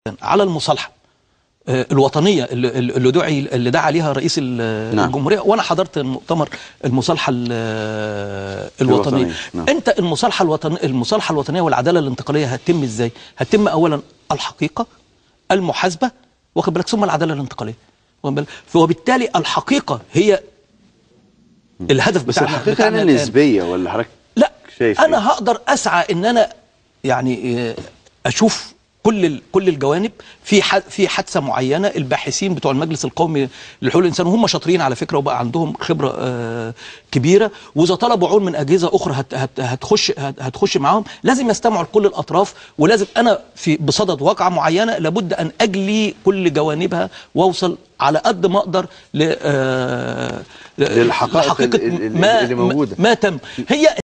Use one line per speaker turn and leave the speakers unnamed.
على المصالحه آه، الوطنيه اللي, اللي دعي اللي دعا عليها رئيس ال-
نعم.
الجمهوريه وانا حضرت مؤتمر المصالحه ال- الوطنيه
الوطنية، نعم.
انت المصالحه الوطنيه المصالحه الوطنيه والعداله الانتقاليه هتتم ازاي هتتم اولا الحقيقه المحاسبه واخد بالك ثم العداله الانتقاليه واخد بالك؟ وبالتالي الحقيقه هي الهدف
بس
بتاعنا
الحقيقه
بتاعنا
هنا
الآن.
نسبيه ولا حضرتك
لا
شايف
انا
إيه؟
هقدر اسعى ان انا يعني آه، اشوف كل ال- كل الجوانب في ح- في حادثه معينه الباحثين بتوع المجلس القومي لحقوق الانسان وهم شاطرين على فكره وبقى عندهم خبره آه، كبيره واذا طلبوا عون من اجهزه اخرى هت هت هتخش هت هتخش معاهم لازم يستمعوا لكل الاطراف ولازم انا في بصدد واقعه معينه لابد ان اجلي كل جوانبها واوصل على قد ما اقدر ل آه،
للحقائق
لحقيقة
ال- ال-
ما
اللي موجودة.
ما تم هي